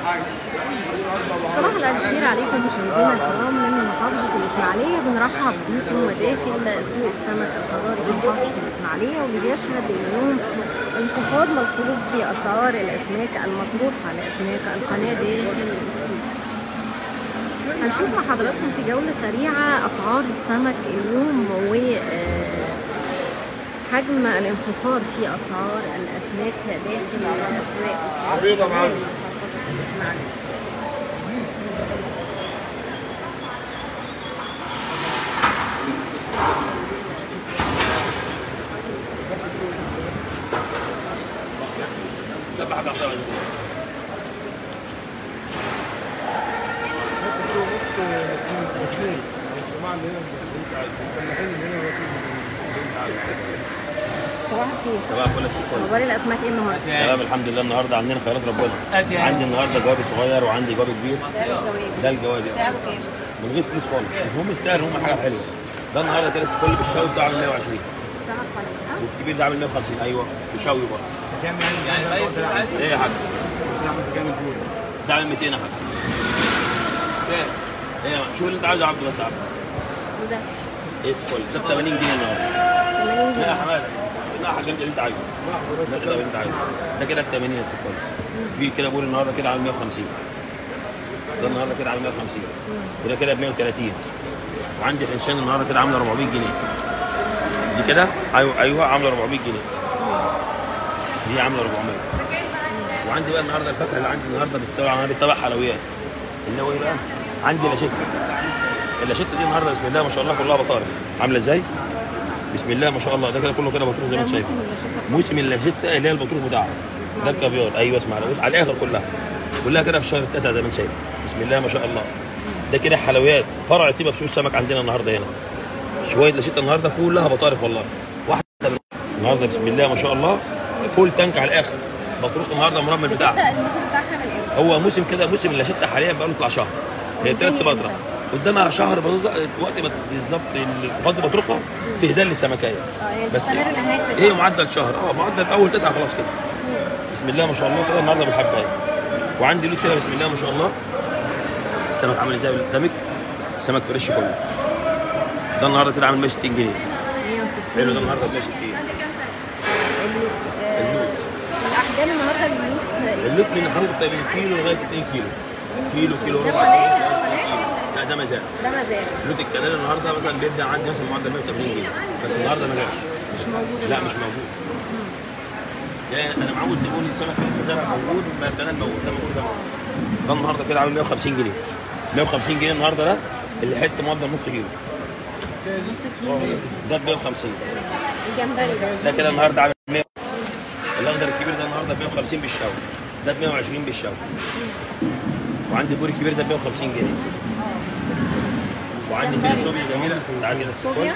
صباح الخير كبير عليكم مشاهدينا الكرام من محافظة الإسماعيلية بنرحب بكم وداخل سوق السمك الحضاري في محافظة الإسماعيلية واللي بيشهد اليوم انخفاض ملحوظ في أسعار الأسماك المطروحة لأسماك القناة داخل السوق. هنشوف مع حضراتكم في جولة سريعة أسعار السمك اليوم و آه، حجم الانخفاض في أسعار الأسماك داخل الأسواق عبيطة معاك. من محافظة الإسماعيلية. لا حاجه عصير صباح الخير صباح الفل يا ست الكل. اخبار الاسماك ايه النهارده؟ تمام الحمد لله النهارده عندنا خيرات ربنا أدي عندي النهارده جوابي صغير وعندي جوابي كبير ده الجواب ده الجوابي سعره كام؟ من غير فلوس خالص مش مهم السعر المهم حاجه حلوه ده النهارده كده الكل بالشوي ده عامل 120 سمك قليل ها؟ والكبير ده عامل 150 ايوه وشوي برضه كام يعني يعني ايه يا حاج ده عامل 200 يا حاج ايه يا شوف اللي انت عايزه يا عبد بس يا عبد وده ايه الكل ده ب 80 جنيه النهارده 80 لا يا جنيه حماده لا يا حاج انت اللي انت عايزه لا ده اللي انت عايزه ده كده ب 80 يا ست الكل في كده بقول النهارده كده عامل 150 ده النهارده كده عامل 150 وده كده ب 130 وعندي حنشان النهارده كده عامله 400 جنيه دي كده ايوه ايوه عامله 400 جنيه دي عامله 400 وعندي بقى النهارده الفاكهه اللي عندي النهارده بتساوي على تبع حلويات اللي هو ايه بقى؟ عندي لاشيتا اللاشيتا دي النهارده بسم الله ما شاء الله كلها بطارخ عامله ازاي؟ بسم الله ما شاء الله ده كده كله كده بطروخ زي ده ما انت شايف موسم ولا شتاء؟ موسم اللاشيتا اللي هي البطروخ بتاعها ده الكافيار ايوه اسمع على على الاخر كلها كلها كده في الشهر التاسع زي ما انت شايف بسم الله ما شاء الله ده كده حلويات فرع طيبه في سوق السمك عندنا النهارده هنا شويه لاشيتا النهارده كلها بطارخ والله واحده من النهارده بسم الله ما شاء الله فول تانك على الاخر بطروخ النهارده مرمل بتاعها بتبدا الموسم بتاعها من امتى؟ هو موسم كده موسم اللاشيتا حاليا بقى له بتاع شهر هي بتنتهي ثلاث بطرة امتى؟ قدامها شهر بالظبط وقت ما بالظبط الفضل بطرخها تهزل السمكيه اه هي بس بتستمر لنهايه هي التسعة. معدل شهر اه معدل اول تسعه خلاص كده بسم الله ما شاء الله كده النهارده بالحبايه وعندي لوت كده بسم الله ما شاء الله السمك عامل ازاي قدامك سمك فريش كله ده النهارده كده عامل 160 جنيه 160 حلو ده النهارده ب 160 اللوت آه، الاحجام النهارده اللوت اللوت من حدود طيب من كيلو لغايه 2 كيلو كيلو كيلو ده ربع قليل؟ كيلو. قليل؟ لا ده مزاج ده مزاج لوت الكنال النهارده مثلا بيبدا عندي مثلا معدل 180 جنيه بس النهارده ما جاش مش موجود لا مش موجود يعني انا معود تقول لي سمك المزارع موجود ما الكنال موجود ده موجود ده موجود ده النهارده كده عامل 150 جنيه 150 جنيه النهارده ده اللي حته معدل نص كيلو نص كيلو ده ب 150 الجمبري ده ده كده النهارده عامل 100 الاخضر الكبير ده النهارده ب 150 بالشاو ده ب 120 بالشاو وعندي بوري كبير ده ب 150 جنيه وعندي كده جمبري. صوبيا جميله تعالى كده صوبيا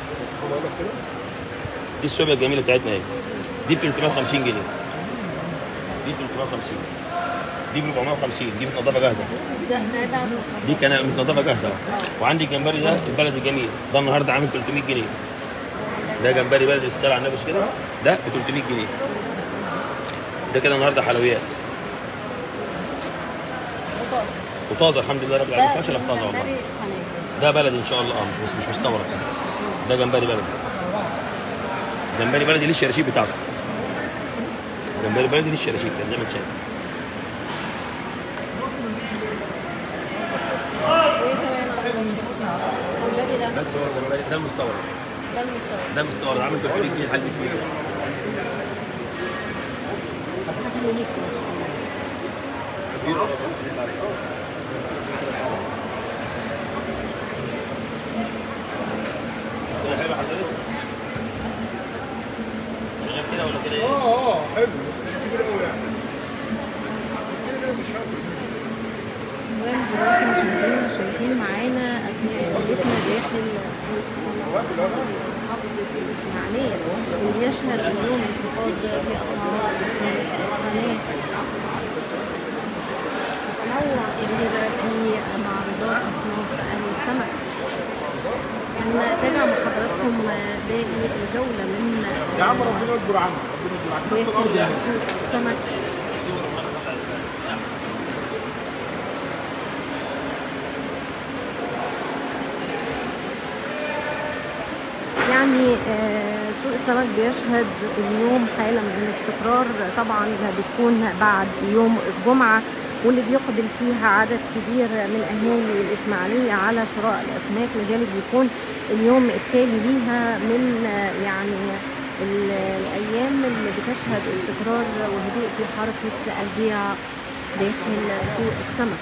دي الصوبيا الجميله بتاعتنا اهي دي ب 350 جنيه دي ب 350 دي ب 450 دي متنضفه جاهزه ده ده بعد دي كان متنضفه جاهزه وعندي الجمبري ده البلدي الجميل ده النهارده عامل 300 جنيه ده جمبري بلدي بالسعر على النبي كده ده ب 300 جنيه ده كده النهارده حلويات بطاطس وطازه الحمد لله رب العالمين ما فيهاش الا طازه جمبري والله القناه ده بلدي ان شاء الله اه مش مش مستورد ده جمبري بلدي جمبري بلدي ليه الشراشيب بتاعته جمبري بلدي ليه الشراشيب كده زي ما انت شايف وايه كمان الجمبري ده بس هو الجمبري ده المستورد ده المستورد ده مستورد عامل 300 جنيه حجم كبير كده حلو حضرتك؟ شغال كده ولا كده ايه؟ اه اه حلو مش كبير قوي يعني كده مش قوي زي ما حضراتكم مشاهدينا شايفين معانا اثناء جولتنا داخل سوق محافظة الإسماعيلية اللي بيشهد اليوم انخفاض في أسعار أسماك القناة تنوع كبير في معروضات أصناف السمك هنتابع مع حضراتكم باقي الجولة من يا عم ربنا يكبر عنك ربنا يكبر عنك بس الارض داخل يعني سوق السمك السمك بيشهد اليوم حالة من الاستقرار طبعا بتكون بعد يوم الجمعة واللي بيقبل فيها عدد كبير من أهالي الإسماعيلية على شراء الأسماك لذلك بيكون اليوم التالي ليها من آه، يعني ال- الأيام اللي بتشهد استقرار وهدوء في حركة البيع داخل سوق السمك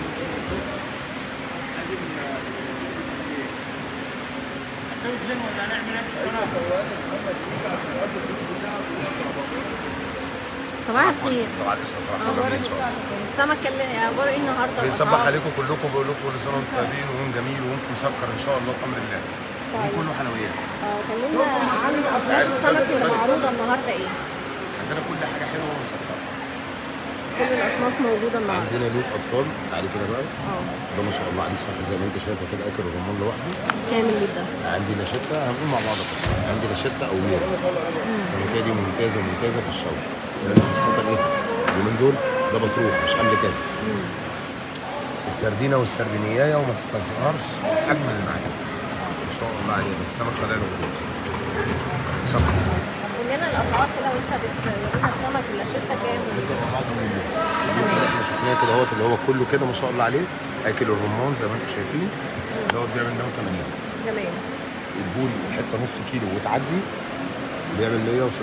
صباح الخير صباح القشطه صباح أخبار الخير ان شاء الله السمك اللي- أخباره إيه النهاردة؟ بيصبح الأسعار؟ عليكم كلكم بقول لكم كل سنه وانتم طيبين ويوم جميل ويوم مسكر ان شاء الله بامر الله يوم كله حلويات اه كلمنا عن أسعار السمك اللي معروضة النهاردة إيه؟ عندنا كل حاجه حلوه ومسكره كل الأصناف موجودة النهاردة عندنا لوت اطفال تعالي كده بقى اه ده ما شاء الله عليه صح زي ما انت شايفه كده اكل الرمان لوحده كامل جدا عندي لاشيتا هنقول مع بعض بس عندي لاشيتا او ميرا السمكيه دي ممتازه ممتازه في الشوي لان خاصه ايه اليومين دول ده بطروخ مش حمل كاسب السردينه والسردينيايه وما تستصغرش الحجم اللي معايا ما شاء الله عليه بس السمك طالع له خدود سكر قول لنا الأسعار كده وأنت بتورينا السمك اللي شفته كام احنا شفناه كده اهوت اللي هو كله كده ما شاء الله عليه اكل الرمان زي ما انتم شايفين دوت بيعمل 180 تمام البول حته نص كيلو وتعدي بيعمل 160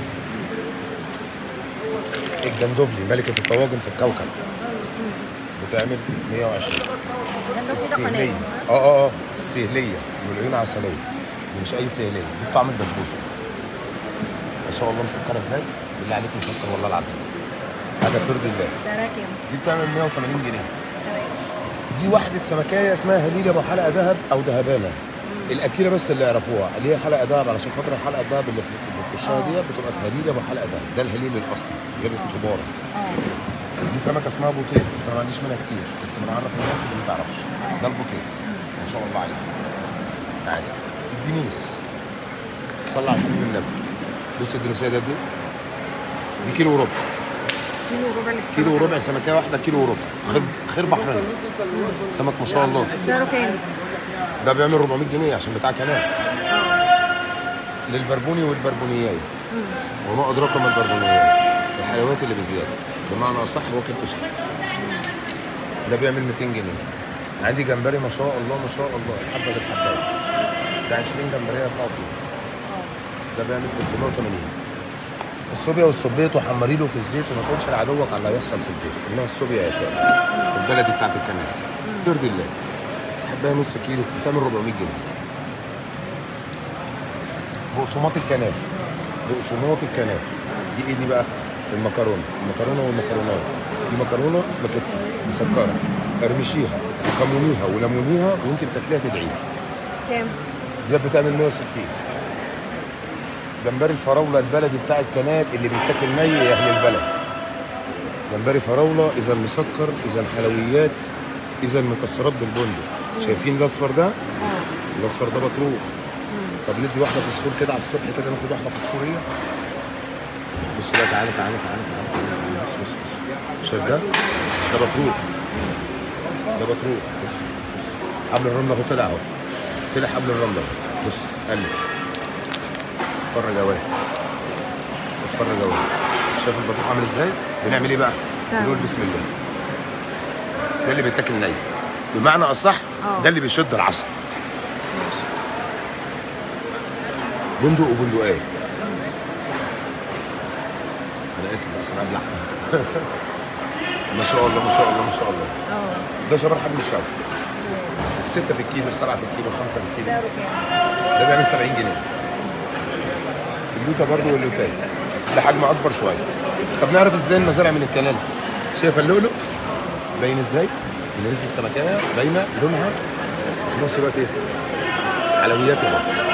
الجندوفلي ملكه الطواجن في الكوكب بتعمل 120 ده كده قناة السهليه اه اه اه السهليه والعيون عسليه دي مش اي سهليه دي بطعم البسبوسه ما شاء الله مسكره ازاي بالله عليك مسكر والله العظيم حاجه ترضي الله سعرها كام؟ دي بتعمل 180 جنيه تمام دي واحدة سمكية اسمها هليل ابو حلقة ذهب او ذهبانة الأكيلة بس اللي يعرفوها اللي هي حلقة ذهب علشان خاطر الحلقة الذهب اللي في اللي في وشها دي بتبقى في هليل ابو حلقة ذهب ده الهليل الأصلي غير الكبار اه دي سمكة اسمها بوتيت بس أنا ما عنديش منها كتير بس بنعرف الناس اللي ما تعرفش ده البوتيت ما شاء الله عليه تعالى الدنيس صلى على الحبيب النبي بص الدنيسية ده دي دي كيلو وربع كيلو وربع للسمك كيلو وربع سمكية واحدة كيلو وربع خير خير بحرنا سمك ما شاء الله سعره كام؟ ده بيعمل 400 جنيه عشان بتاع كلام للبربوني والبربونياي وما ادراك ما البربونياي الحيوانات اللي بزياده بمعنى اصح واكل كشك ده بيعمل 200 جنيه عندي جمبري ما شاء الله ما شاء الله الحبه بالحبايه ده 20 جمبريه يطلعوا فيه ده بيعمل 380 الصوبيا والصبيط وحمري له في الزيت وما تقولش لعدوك على اللي هيحصل في البيت انها الصوبيا يا سامي البلدي بتاعت الكنال ترضي الله سحبها نص كيلو بتعمل 400 جنيه بقسماط الكنال بقسماط الكنال دي ايه دي بقى؟ المكرونه المكرونه والمكرونات دي مكرونه سباكيتي مسكره ارمشيها وكمونيها وليمونيها وانت بتاكليها تدعي كام؟ دي بتعمل 160 جمبري الفراوله البلدي بتاع الكنال اللي بيتاكل ني يا اهل البلد جمبري فراوله اذا مسكر اذا حلويات اذا مكسرات بالبندق شايفين الاصفر ده؟ اه الاصفر ده بطروخ طب ندي واحده فسفور كده على الصبح كده ناخد واحده فسفوريه بص بقى تعالى تعالى تعالى تعالى تعالى بص بص بص شايف ده؟ ده بطروخ ده بطروخ بص بص حبل الرمله اهو كده اهو كده حبل الرمله أهو. بص قلب اتفرج يا واد اتفرج يا واد شايف البطروخ عامل ازاي؟ بنعمل ايه بقى؟ فاهم. بنقول بسم الله ده اللي بيتاكل ني بمعنى اصح آه. ده اللي بيشد العصب بندق وبندقية انا اسف بس انا ابلع ما شاء الله ما شاء الله ما شاء الله اه ده شباب حجم الشوي ستة في الكيلو سبعة في الكيلو خمسة في الكيلو سعره كام؟ ده بيعمل 70 جنيه اللوتة برضه واللوتاية ده حجم اكبر شوية طب نعرف ازاي المزارع من الكلام شايف اللؤلؤ باين ازاي من هز السمكية باينة لونها وفي نفس الوقت ايه حلويات برضه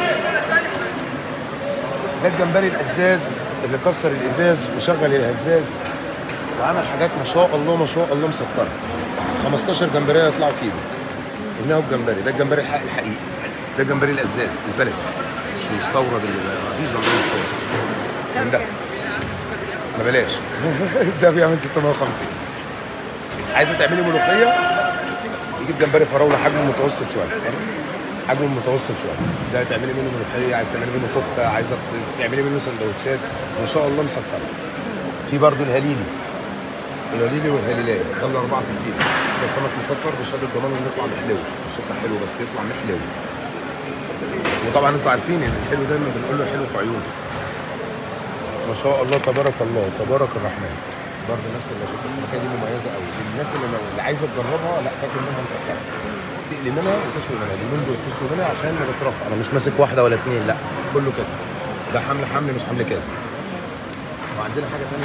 ده الجمبري الازاز اللي كسر الازاز وشغل الهزاز وعمل حاجات ما شاء الله ما شاء الله مسكره 15 جمبريه يطلعوا كيلو انه الجمبري ده الجمبري الحق الحقيقي ده الجمبري الازاز البلدي مش مستورد اللي ما فيش جمبري مستورد سعره ده. كام؟ ما بلاش ده بيعمل 650 عايزه تعملي ملوخيه تجيب جمبري فراوله حجمه متوسط شويه حجم متوسط شويه ده تعملي منه ملوخيه عايز تعملي منه كفته عايزه تعملي منه سندوتشات ما شاء الله مسكره في برضو الهليلي الهليلي والهليلايه ده الاربعه في الكيلو ده سمك مسكر بشهاده ضمان انه يطلع محلو مش يطلع حلو بس يطلع محلو وطبعا انتوا عارفين ان الحلو دايما بنقول له حلو في عيونه ما شاء الله تبارك الله تبارك الرحمن برضه نفس النشاط بس السمكه دي مميزه قوي الناس اللي, اللي عايزه تجربها لا تاكل منها مسكره تقلي منها وتشوي منها اليومين دول تشوي منها عشان ما بترفع انا مش ماسك واحده ولا اتنين لا كله كده ده حمل حمل مش حمل كاسر وعندنا حاجه ثانيه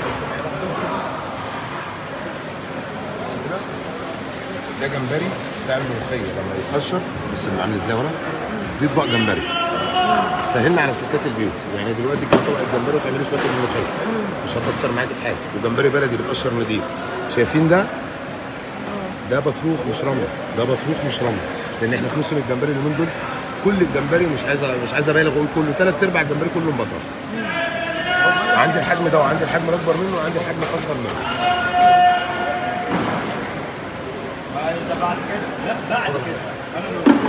ده جمبري بتاع الملوخيه لما يتقشر بس اللي عامل ازاي ورا دي اطباق جمبري سهلنا على ستات البيوت يعني دلوقتي تجيب طبق الجمبري وتعملي شويه الملوخيه مش هتكسر معاكي في حاجه وجمبري بلدي بتقشر نضيف شايفين ده ده بطروخ مش رمله ده بطروخ مش رمله لان احنا في موسم الجمبري اليومين دول كل الجمبري مش عايز مش عايز ابالغ اقول كله ثلاث ارباع الجمبري كله مبطرخ عندي الحجم ده وعندي الحجم الاكبر منه وعندي الحجم الاصغر منه بعد كده لا بعد كده انا اللي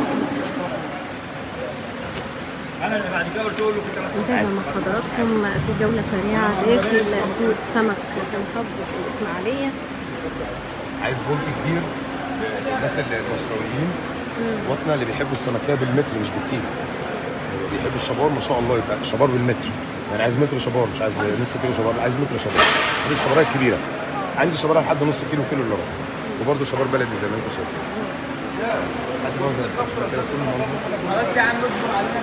انا اللي بعد كده قلت له كنت نتابع مع حضراتكم في جولة سريعة داخل سوق السمك في محافظة الإسماعيلية عايز بولتي كبير الناس اللي المصريين وطنا اللي بيحبوا السمكيه بالمتر مش بالكيلو بيحبوا الشبار ما شاء الله يبقى شبار بالمتر يعني عايز متر شبار مش عايز نص كيلو شبار عايز متر شبار دي الشباريه الكبيره عندي شباريه لحد نص كيلو كيلو الا ربع وبرده شبار بلدي زي ما انتم شايفين هات منظر الفرخ بقى كده كل منظر خلاص يا عم اصبر علينا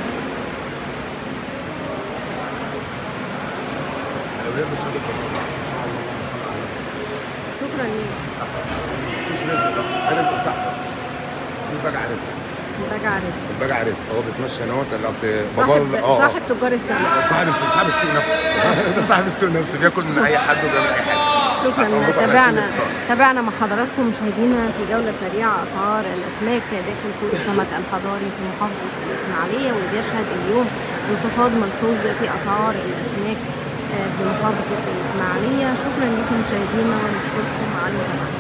الأولاد مش هتبقى طبعاً. ما شاء الله اللهم صل على النبي. شكرا ليك مش رزق بقى ده رزق صح دي بجع رزق راجع رزق البجع رزق هو بيتمشى هنا اصل اصل صاحب بابا اه صاحب تجار السمك صاحب صاحب السوق نفسه ده صاحب السوق نفسه بياكل من اي حد وبيعمل اي حاجه شكرا هتعرفوا على تابعنا سن الفطار. تابعنا مع حضراتكم مشاهدينا في جولة سريعة أسعار الأسماك داخل سوق السمك الحضاري في محافظة الإسماعيلية واللي بيشهد اليوم انخفاض ملحوظ في أسعار الأسماك آه، في محافظة الإسماعيلية شكرا لكم مشاهدينا ونشكركم على المتابعة